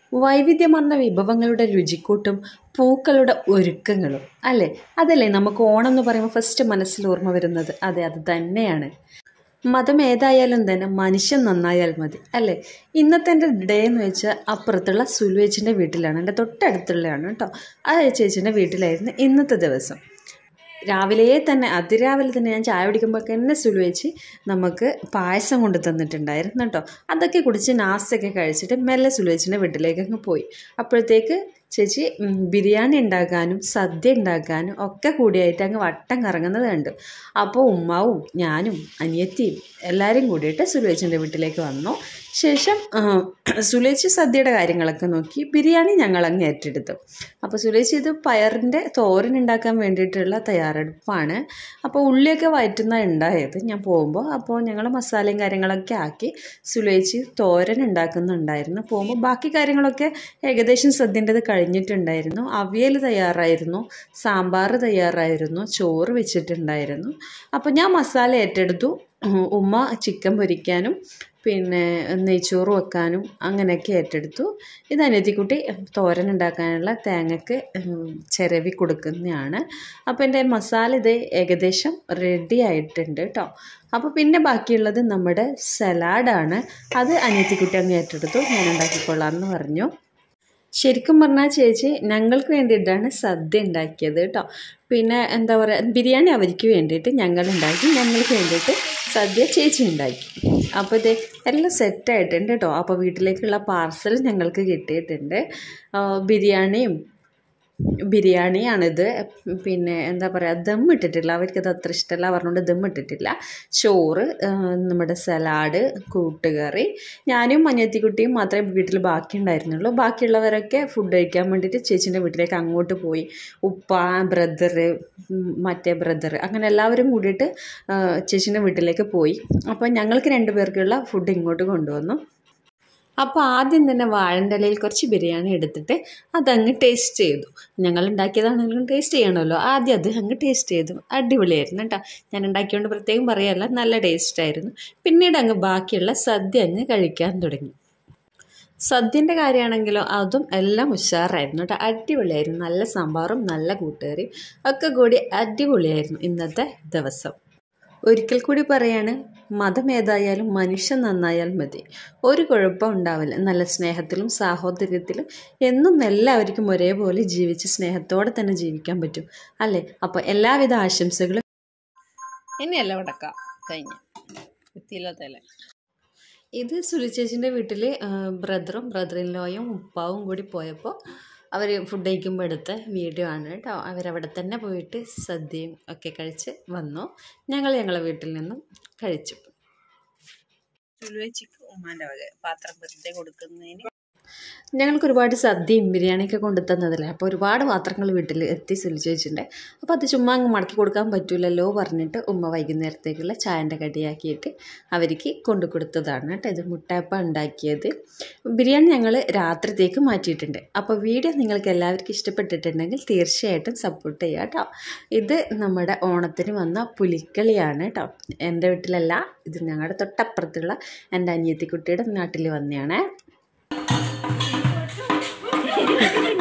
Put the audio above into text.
വൈവിധ്യമാർന്ന വിഭവങ്ങളുടെ രുചിക്കൂട്ടും പൂക്കളുടെ ഒരുക്കങ്ങളും അല്ലേ അതല്ലേ നമുക്ക് ഓണം എന്ന് പറയുമ്പോൾ ഫസ്റ്റ് മനസ്സിൽ ഓർമ്മ വരുന്നത് അതെ അത് തന്നെയാണ് മതം ഏതായാലും തന്നെ മനുഷ്യൻ നന്നായാൽ മതി അല്ലേ ഇന്നത്തെ എൻ്റെ ഡേ എന്ന് വെച്ചാൽ അപ്പുറത്തുള്ള സുലുവേച്ചിൻ്റെ വീട്ടിലാണ് എൻ്റെ തൊട്ടടുത്തുള്ളതാണ് കേട്ടോ ആ ചേച്ചീൻ്റെ വീട്ടിലായിരുന്നു ഇന്നത്തെ ദിവസം രാവിലെ തന്നെ അതിരാവിലെ തന്നെ ഞാൻ ചായ കുടിക്കുമ്പോൾ എന്നെ സുലുവേച്ച് നമുക്ക് പായസം കൊണ്ട് തന്നിട്ടുണ്ടായിരുന്നു കേട്ടോ അതൊക്കെ കുടിച്ച് നാസ്തൊക്കെ കഴിച്ചിട്ട് മെല്ലെ സുലുവേച്ചിൻ്റെ വീട്ടിലേക്ക് അങ്ങ് പോയി അപ്പോഴത്തേക്ക് ചേച്ചി ഉം, ബിരിയാണി ഉണ്ടാക്കാനും സദ്യ ഉണ്ടാക്കാനും ഒക്കെ കൂടിയായിട്ട് അങ്ങ് വട്ടം കറങ്ങുന്നത് കണ്ടു അപ്പോൾ ഉമ്മാവും ഞാനും അനിയത്തിയും എല്ലാവരും കൂടിയിട്ട് സുലേച്ചിൻ്റെ വീട്ടിലേക്ക് വന്നു ശേഷം ആ, സുലേച്ചി സദ്യയുടെ കാര്യങ്ങളൊക്കെ നോക്കി ബിരിയാണി ഞങ്ങൾ അങ്ങ് ഏറ്റെടുത്തു അപ്പോൾ സുലേച്ചി ഇത് പയറിൻ്റെ തോരൻ ഉണ്ടാക്കാൻ വേണ്ടിയിട്ടുള്ള തയ്യാറെടുപ്പാണ് അപ്പോൾ ഉള്ളിയൊക്കെ വയറ്റുന്ന ഉണ്ടായത് ഞാൻ പോകുമ്പോൾ അപ്പോൾ ഞങ്ങൾ മസാലയും കാര്യങ്ങളൊക്കെ ആക്കി സുലേച്ചി തോരൻ ഉണ്ടാക്കുന്നുണ്ടായിരുന്നു പോകുമ്പോൾ ബാക്കി കാര്യങ്ങളൊക്കെ ഏകദേശം സദ്യൻ്റെത് കഴിഞ്ഞിട്ടുണ്ടായിരുന്നു അവിയൽ തയ്യാറായിരുന്നു സാമ്പാർ തയ്യാറായിരുന്നു ചോറ് വെച്ചിട്ടുണ്ടായിരുന്നു അപ്പോൾ ഞാൻ മസാല ഏറ്റെടുത്തു ഉമ്മ ചിക്കൻ പൊരിക്കാനും പിന്നെ നെയ്ച്ചോറ് വെക്കാനും അങ്ങനെയൊക്കെ ഏറ്റെടുത്തു ഇത് അനിയത്തിക്കുട്ടി തോരൻ ഉണ്ടാക്കാനുള്ള തേങ്ങക്ക് ഉം, ചിരവി കൊടുക്കുന്നതാണ് അപ്പോൾ എൻ്റെ മസാല ഇത് ഏകദേശം റെഡി ആയിട്ടുണ്ട് കേട്ടോ അപ്പോൾ പിന്നെ ബാക്കിയുള്ളത് നമ്മുടെ സലാഡാണ് അത് അനിയത്തിക്കുട്ടി അങ്ങ് ഏറ്റെടുത്തു ഞാൻ ഉണ്ടാക്കിക്കൊള്ളാം എന്ന് പറഞ്ഞു ശരിക്കും പറഞ്ഞാൽ ചേച്ചി ഞങ്ങൾക്ക് വേണ്ടിയിട്ടാണ് സദ്യ ഉണ്ടാക്കിയത് കേട്ടോ പിന്നെ എന്താ പറയുക ബിരിയാണി അവർക്ക് വേണ്ടിയിട്ട് ഞങ്ങൾ ഉണ്ടാക്കി ഞങ്ങൾക്ക് വേണ്ടിയിട്ട് സദ്യ ചേച്ചി ഉണ്ടാക്കി അപ്പോൾ ഇത് എല്ലാം സെറ്റായിട്ടുണ്ട് കേട്ടോ അപ്പോൾ വീട്ടിലേക്കുള്ള പാർസൽ ഞങ്ങൾക്ക് കിട്ടിയിട്ടുണ്ട് ആ, ബിരിയാണിയും ബിരിയാണിയാണിത് പിന്നെ എന്താ പറയുക ദം ഇട്ടിട്ടില്ല അവർക്കത് അത്ര ഇഷ്ടമല്ല പറഞ്ഞുകൊണ്ട് ദം ഇട്ടിട്ടില്ല ചോറ് ആ, നമ്മുടെ സലാഡ് കൂട്ടുകറി ഞാനും മഞ്ഞത്തിക്കുട്ടിയും മാത്രമേ വീട്ടിൽ ബാക്കി ഉണ്ടായിരുന്നുള്ളൂ ബാക്കിയുള്ളവരൊക്കെ ഫുഡ് കഴിക്കാൻ വേണ്ടിയിട്ട് ചേച്ചീൻ്റെ വീട്ടിലേക്ക് അങ്ങോട്ട് പോയി ഉപ്പ ബ്രദറ് മറ്റേ ബ്രദർ അങ്ങനെ എല്ലാവരും കൂടിയിട്ട് ആ, ചേച്ചീൻ്റെ വീട്ടിലേക്ക് പോയി അപ്പോൾ ഞങ്ങൾക്ക് രണ്ട് പേർക്കുള്ള ഫുഡ് ഇങ്ങോട്ട് കൊണ്ടുവന്നു അപ്പോൾ ആദ്യം തന്നെ വാഴൻ്റെ ഇലയിൽ കുറച്ച് ബിരിയാണി എടുത്തിട്ട് അതങ്ങ് ടേസ്റ്റ് ചെയ്തു ഞങ്ങൾ ഉണ്ടാക്കിയതാണെങ്കിലും ടേസ്റ്റ് ചെയ്യണമല്ലോ ആദ്യം അത് അങ്ങ് ടേസ്റ്റ് ചെയ്തു അടിപൊളിയായിരുന്നു കേട്ടോ ഞാൻ ഉണ്ടാക്കിയോണ്ട് പ്രത്യേകം പറയല്ല നല്ല ടേസ്റ്റായിരുന്നു പിന്നീട് അങ്ങ് ബാക്കിയുള്ള സദ്യ അങ്ങ് കഴിക്കാൻ തുടങ്ങി സദ്യൻ്റെ കാര്യമാണെങ്കിലോ അതും എല്ലാം ഉഷാറായിരുന്നു കേട്ടോ അടിപൊളിയായിരുന്നു നല്ല സാമ്പാറും നല്ല കൂട്ടുകറിയും ഒക്കെ കൂടി അടിപൊളിയായിരുന്നു ഇന്നത്തെ ദിവസം ഒരിക്കൽ കൂടി പറയാണ് മതം ഏതായാലും മനുഷ്യൻ നന്നായാൽ മതി ഒരു കുഴപ്പം ഉണ്ടാവില്ല നല്ല സ്നേഹത്തിലും സാഹോദര്യത്തിലും എന്നും എല്ലാവർക്കും ഒരേപോലെ ജീവിച്ച് സ്നേഹത്തോടെ തന്നെ ജീവിക്കാൻ പറ്റും അല്ലേ അപ്പോൾ എല്ലാവിധ ആശംസകളും ഇനിയല്ല ഉടക്കാം കഴിഞ്ഞ എത്തിയില്ലാത്തല്ലേ ഇത് സുലിച്ചേച്ചിൻ്റെ വീട്ടിൽ ബ്രദറും ബ്രദർ ഇൻ ലോയും ഉപ്പാവും കൂടി പോയപ്പോൾ അവർ ഫുഡ് കഴിക്കുമ്പോൾ എടുത്ത വീഡിയോ ആണ് കേട്ടോ അവരവിടെ തന്നെ പോയിട്ട് സദ്യയും ഒക്കെ കഴിച്ച് വന്നു ഞങ്ങൾ ഞങ്ങളെ വീട്ടിൽ നിന്നും കഴിച്ചു ചുലുവച്ചിക്ക് ഉമ്മാൻ്റെ വക പാത്രം വെറുതെ കൊടുക്കുന്നതിന് ഞങ്ങൾക്ക് ഒരുപാട് സദ്യയും ബിരിയാണിയൊക്കെ കൊണ്ടു തന്നതല്ലേ അപ്പോൾ ഒരുപാട് പാത്രങ്ങൾ വീട്ടിൽ എത്തി സുലിച്ചേച്ചിൻ്റെ അപ്പോൾ അത് ചുമ്മാ അങ്ങ് മടക്കി കൊടുക്കാൻ പറ്റൂലല്ലോ പറഞ്ഞിട്ട് ഉമ്മ വൈകുന്നേരത്തേക്കുള്ള ചായൻ്റെ കടിയാക്കിയിട്ട് അവർക്ക് കൊണ്ടു കൊടുത്തതാണ് കേട്ടോ ഇത് മുട്ടയപ്പം ഉണ്ടാക്കിയത് ബിരിയാണി ഞങ്ങൾ രാത്രിത്തേക്ക് മാറ്റിയിട്ടുണ്ട് അപ്പോൾ വീഡിയോ നിങ്ങൾക്ക് എല്ലാവർക്കും ഇഷ്ടപ്പെട്ടിട്ടുണ്ടെങ്കിൽ തീർച്ചയായിട്ടും സപ്പോർട്ട് ചെയ്യുക കേട്ടോ ഇത് നമ്മുടെ ഓണത്തിന് വന്ന പുലിക്കളിയാണ് കേട്ടോ എൻ്റെ വീട്ടിലല്ല ഇത് ഞങ്ങളുടെ തൊട്ടപ്പുറത്തുള്ള എൻ്റെ അനിയത്തിക്കുട്ടിയുടെ നാട്ടിൽ വന്നതാണേ